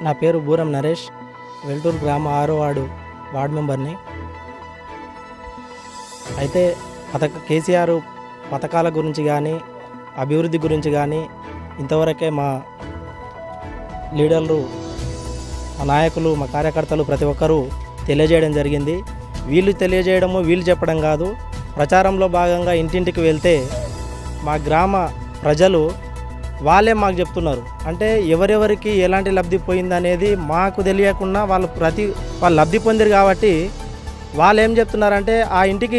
నా పేరు బూరం నరేష్ వెల్టూరు గ్రామ ఆరో వార్డు వార్డు మెంబర్ని అయితే పథక కేసీఆర్ పథకాల గురించి కానీ అభివృద్ధి గురించి కానీ ఇంతవరకే మా లీడర్లు మా నాయకులు మా కార్యకర్తలు ప్రతి ఒక్కరూ తెలియజేయడం జరిగింది వీళ్ళు తెలియజేయడము వీళ్ళు చెప్పడం కాదు ప్రచారంలో భాగంగా ఇంటింటికి వెళ్తే మా గ్రామ ప్రజలు వాళ్ళే మాకు చెప్తున్నారు అంటే ఎవరెవరికి ఎలాంటి లబ్ధి పోయిందనేది మాకు తెలియకుండా వాళ్ళు ప్రతి వాళ్ళు లబ్ధి పొందిరు కాబట్టి వాళ్ళు ఏం చెప్తున్నారంటే ఆ ఇంటికి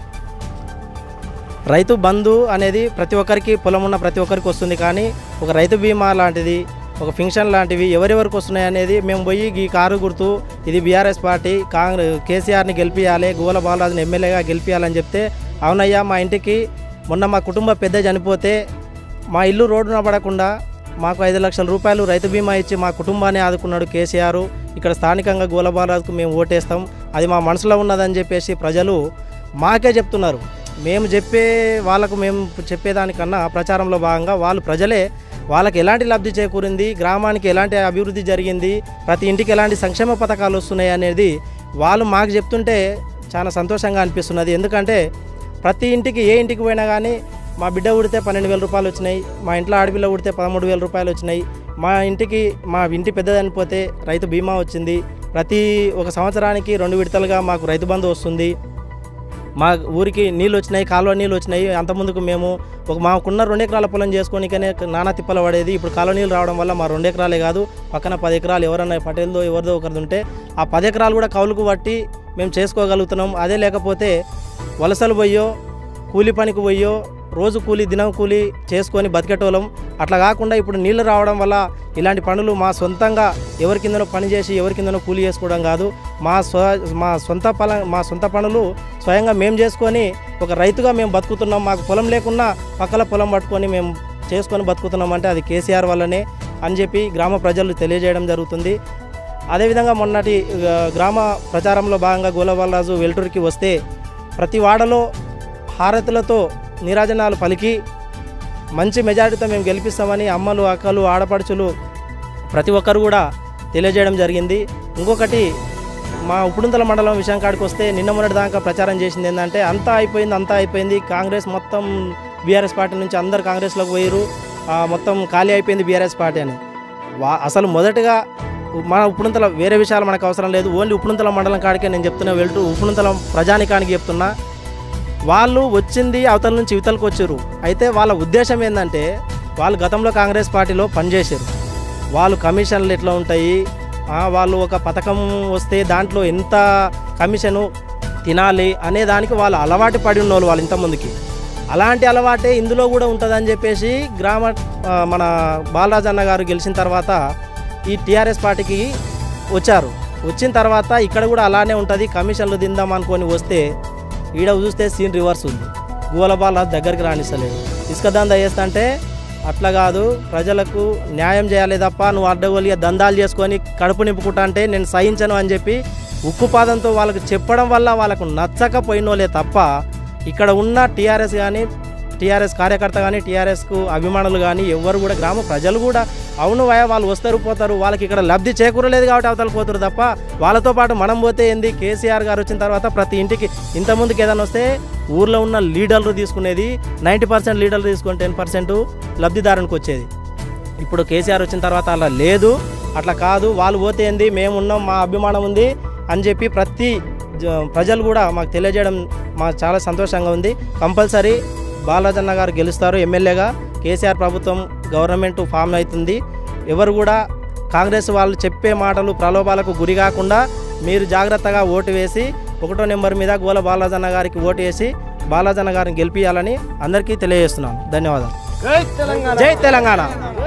రైతు బంధు అనేది ప్రతి ఒక్కరికి పొలం ఉన్న ప్రతి ఒక్కరికి వస్తుంది కానీ ఒక రైతు బీమా లాంటిది ఒక ఫంక్షన్ లాంటివి ఎవరెవరికి వస్తున్నాయి అనేది మేము పోయి ఈ కారు గుర్తు ఇది బీఆర్ఎస్ పార్టీ కాంగ్రెస్ కేసీఆర్ని గెలిపియాలి గువ్వల బాలరాజుని ఎమ్మెల్యేగా గెలిపియాలని చెప్తే అవునయ్యా మా ఇంటికి మొన్న మా కుటుంబ పెద్ద చనిపోతే మా ఇల్లు రోడ్డున పడకుండా మాకు ఐదు లక్షల రూపాయలు రైతు బీమా ఇచ్చి మా కుటుంబాన్ని ఆదుకున్నాడు కేసీఆర్ ఇక్కడ స్థానికంగా గోల బాలరాజుకు మేము ఓటేస్తాం అది మా మనసులో ఉన్నదని చెప్పేసి ప్రజలు మాకే చెప్తున్నారు మేము చెప్పే వాళ్ళకు మేము చెప్పేదానికన్నా ప్రచారంలో భాగంగా వాళ్ళు ప్రజలే వాళ్ళకి ఎలాంటి లబ్ధి చేకూరింది గ్రామానికి ఎలాంటి అభివృద్ధి జరిగింది ప్రతి ఇంటికి ఎలాంటి సంక్షేమ పథకాలు వస్తున్నాయి అనేది వాళ్ళు మాకు చెప్తుంటే చాలా సంతోషంగా అనిపిస్తున్నది ఎందుకంటే ప్రతి ఇంటికి ఏ ఇంటికి పోయినా కానీ మా బిడ్డ ఉడితే పన్నెండు వేల రూపాయలు వచ్చినాయి మా ఇంట్లో ఆడపిల్ల ఉడితే పదమూడు వేల రూపాయలు వచ్చినాయి మా ఇంటికి మా ఇంటి పెద్దదనిపోతే రైతు బీమా వచ్చింది ప్రతి ఒక సంవత్సరానికి రెండు విడతలుగా మాకు రైతు బంధు వస్తుంది మా ఊరికి నీళ్ళు వచ్చినాయి కాలువ నీళ్ళు వచ్చినాయి అంతకుముందుకు మేము ఒక మాకున్న రెండు ఎకరాల పొలం చేసుకోనికనే నానా తిప్పలు పడేది ఇప్పుడు కాలువ నీళ్ళు రావడం వల్ల మా రెండు ఎకరాలే కాదు పక్కన పది ఎకరాలు ఎవరన్నా పటేల్దో ఎవరిదో ఒకరిది ఉంటే ఆ పది ఎకరాలు కూడా కౌలుకు పట్టి మేము చేసుకోగలుగుతున్నాం అదే లేకపోతే వలసలు పోయో కూలి పనికి పోయో రోజు కూలి దినం కూలి చేసుకొని బతికేటోళ్ళం అట్లా కాకుండా ఇప్పుడు నీళ్లు రావడం వల్ల ఇలాంటి పనులు మా సొంతంగా ఎవరి కిందనో పని చేసి ఎవరి కిందనో కూలి చేసుకోవడం కాదు మా స్వ మా సొంత పల మా సొంత పనులు స్వయంగా మేము చేసుకొని ఒక రైతుగా మేము బతుకుతున్నాం మాకు పొలం లేకున్నా పక్కల పొలం పట్టుకొని మేము చేసుకొని బతుకుతున్నాం అంటే అది కేసీఆర్ వల్లనే అని చెప్పి గ్రామ ప్రజలు తెలియజేయడం జరుగుతుంది అదేవిధంగా మొన్నటి ఆ, గ్రామ ప్రచారంలో భాగంగా గోలబాలరాజు వెల్టూరుకి వస్తే ప్రతి వాడలో హారతులతో నీరాజనాలు పలికి మంచి మెజారిటీతో మేము గెలిపిస్తామని అమ్మలు అక్కలు ఆడపడుచులు ప్రతి ఒక్కరు కూడా తెలియజేయడం జరిగింది ఇంకొకటి మా ఉప్పుడుంతల మండలం విషయం కాడికి వస్తే నిన్న మొన్నటి దాకా ప్రచారం చేసింది ఏంటంటే అంతా అయిపోయింది అంతా అయిపోయింది కాంగ్రెస్ మొత్తం బీఆర్ఎస్ పార్టీ నుంచి అందరు కాంగ్రెస్లోకి పోయారు ఆ, మొత్తం ఖాళీ అయిపోయింది బీఆర్ఎస్ పార్టీ అని వా అసలు మొదటగా మన ఉప్పుడుంతల వేరే విషయాలు మనకు అవసరం లేదు ఓన్లీ ఉప్పుడుంతల మండలం కాడికే నేను చెప్తున్నా వెళ్తూ ఉప్పుడుంతల ప్రజానికానికి చెప్తున్నా వాళ్ళు వచ్చింది అవతల నుంచి ఇవతలకు వచ్చారు అయితే వాళ్ళ ఉద్దేశం ఏంటంటే వాళ్ళు గతంలో కాంగ్రెస్ పార్టీలో పనిచేశారు వాళ్ళు కమిషన్లు ఎట్లా ఉంటాయి ఆ, వాళ్ళు ఒక పథకం వస్తే దాంట్లో ఎంత కమిషను తినాలి అనే దానికి వాళ్ళు అలవాటు పడి ఉన్నోళ్ళు వాళ్ళు ఇంతమందికి అలాంటి అలవాటే ఇందులో కూడా ఉంటుందని చెప్పేసి గ్రామ ఆ, మన బాలరాజ్ అన్న గారు గెలిచిన తర్వాత ఈ టీఆర్ఎస్ పార్టీకి వచ్చారు వచ్చిన తర్వాత ఇక్కడ కూడా అలానే ఉంటుంది కమిషన్లు తిందాం అనుకొని వస్తే ఈడ చూస్తే సీన్ రివర్స్ ఉంది గోల బాల దగ్గరికి రాణిస్తలేదు ఇసుక దందా చేస్తా అంటే అట్లా కాదు ప్రజలకు న్యాయం చేయాలి తప్ప నువ్వు అడ్డగోలిగా దందాలు చేసుకొని కడుపు నింపుకుంటా అంటే నేను సహించను అని చెప్పి ఉక్కుపాదంతో వాళ్ళకు చెప్పడం వల్ల వాళ్ళకు నచ్చకపోయినోలే తప్ప ఇక్కడ ఉన్న టీఆర్ఎస్ కానీ టీఆర్ఎస్ కార్యకర్త కానీ టీఆర్ఎస్కు అభిమానులు కానీ ఎవరు కూడా గ్రామ ప్రజలు కూడా అవును వయ వాళ్ళు వస్తారు పోతారు వాళ్ళకి ఇక్కడ లబ్ధి చేకూరలేదు కాబట్టి అవతల పోతారు తప్ప వాళ్ళతో పాటు మనం పోతే ఏంది కేసీఆర్ గారు వచ్చిన తర్వాత ప్రతి ఇంటికి ఇంతకుముందుకు ఏదైనా వస్తే ఊర్లో ఉన్న లీడర్లు తీసుకునేది నైంటీ పర్సెంట్ లీడర్లు తీసుకొని టెన్ పర్సెంట్ లబ్ధిదారునికి వచ్చేది ఇప్పుడు కేసీఆర్ వచ్చిన తర్వాత అలా లేదు అట్లా కాదు వాళ్ళు పోతే ఏంది మేము ఉన్నాం మా అభిమానం ఉంది అని చెప్పి ప్రతి జ- ప్రజలు కూడా మాకు తెలియజేయడం మాకు చాలా సంతోషంగా ఉంది కంపల్సరీ బాలరాజన్న గారు గెలుస్తారు ఎమ్మెల్యేగా కేసీఆర్ ప్రభుత్వం గవర్నమెంట్ ఫామ్ అవుతుంది ఎవరు కూడా కాంగ్రెస్ వాళ్ళు చెప్పే మాటలు ప్రలోభాలకు గురి కాకుండా మీరు జాగ్రత్తగా ఓటు వేసి ఒకటో నెంబర్ మీద గోల బాలరాజన్న గారికి ఓటు వేసి బాలరాజన్న గారిని గెలిపించాలని అందరికీ తెలియజేస్తున్నాను ధన్యవాదాలు జై తెలంగాణ